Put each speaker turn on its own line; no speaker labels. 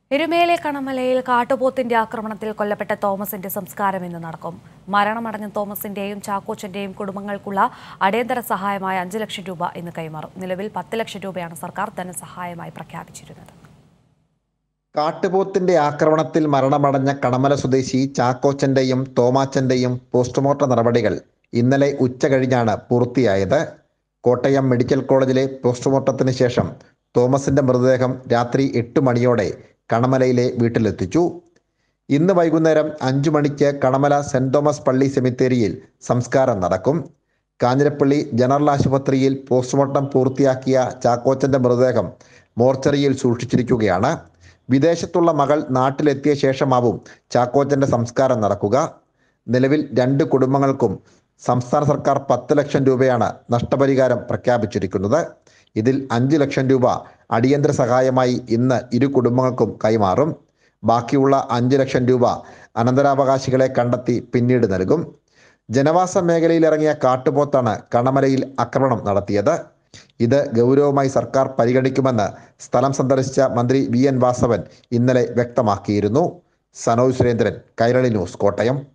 എരുമേലെ കണമലയിൽ കാട്ടുപോത്തിന്റെ ആക്രമണത്തിൽ കൊല്ലപ്പെട്ട തോമസിന്റെ സംസ്കാരം ഇന്ന് നടക്കും മരണമടഞ്ഞ തോമസിന്റെയും ചാക്കോച്ചന്റെയും കുടുംബങ്ങൾക്കുള്ള അടിയന്തര സഹായമായ അഞ്ച് ലക്ഷം രൂപ ഇന്ന് കൈമാറും നിലവിൽ പത്ത് ലക്ഷം രൂപയാണ് സർക്കാർ ധനസഹായമായി പ്രഖ്യാപിച്ചിരുന്നത്
കാട്ടുപോത്തിന്റെ ആക്രമണത്തിൽ മരണമടഞ്ഞ കണമല സ്വദേശി ചാക്കോച്ചന്റെയും തോമാച്ചന്റെയും പോസ്റ്റ്മോർട്ടം നടപടികൾ ഇന്നലെ ഉച്ച കഴിഞ്ഞാണ് പൂർത്തിയായത് കോട്ടയം മെഡിക്കൽ കോളേജിലെ പോസ്റ്റ്മോർട്ടത്തിന് ശേഷം തോമസിന്റെ മൃതദേഹം രാത്രി എട്ട് മണിയോടെ കണമലയിലെ വീട്ടിലെത്തിച്ചു ഇന്ന് വൈകുന്നേരം അഞ്ചു മണിക്ക് കണമല സെന്റ് തോമസ് പള്ളി സെമിത്തേരിയിൽ സംസ്കാരം നടക്കും കാഞ്ഞിരപ്പള്ളി ജനറൽ ആശുപത്രിയിൽ പോസ്റ്റ്മോർട്ടം പൂർത്തിയാക്കിയ ചാക്കോച്ചന്റെ മൃതദേഹം മോർച്ചറിയിൽ സൂക്ഷിച്ചിരിക്കുകയാണ് വിദേശത്തുള്ള മകൾ നാട്ടിലെത്തിയ ശേഷമാവും ചാക്കോച്ചന്റെ സംസ്കാരം നടക്കുക നിലവിൽ രണ്ട് കുടുംബങ്ങൾക്കും സംസ്ഥാന സർക്കാർ പത്ത് ലക്ഷം രൂപയാണ് നഷ്ടപരിഹാരം പ്രഖ്യാപിച്ചിരിക്കുന്നത് ഇതിൽ അഞ്ച് ലക്ഷം രൂപ അടിയന്തര സഹായമായി ഇന്ന് ഇരു കുടുംബങ്ങൾക്കും കൈമാറും ബാക്കിയുള്ള അഞ്ച് ലക്ഷം രൂപ അനന്തരാവകാശികളെ കണ്ടെത്തി പിന്നീട് നൽകും ജനവാസ മേഖലയിൽ ഇറങ്ങിയ കാട്ടുപോത്താണ് കണമലയിൽ ആക്രമണം നടത്തിയത് ഇത് ഗൗരവമായി സർക്കാർ പരിഗണിക്കുമെന്ന് സ്ഥലം സന്ദർശിച്ച മന്ത്രി വി എൻ വാസവൻ ഇന്നലെ വ്യക്തമാക്കിയിരുന്നു സനോജ് സുരേന്ദ്രൻ കൈരളി ന്യൂസ് കോട്ടയം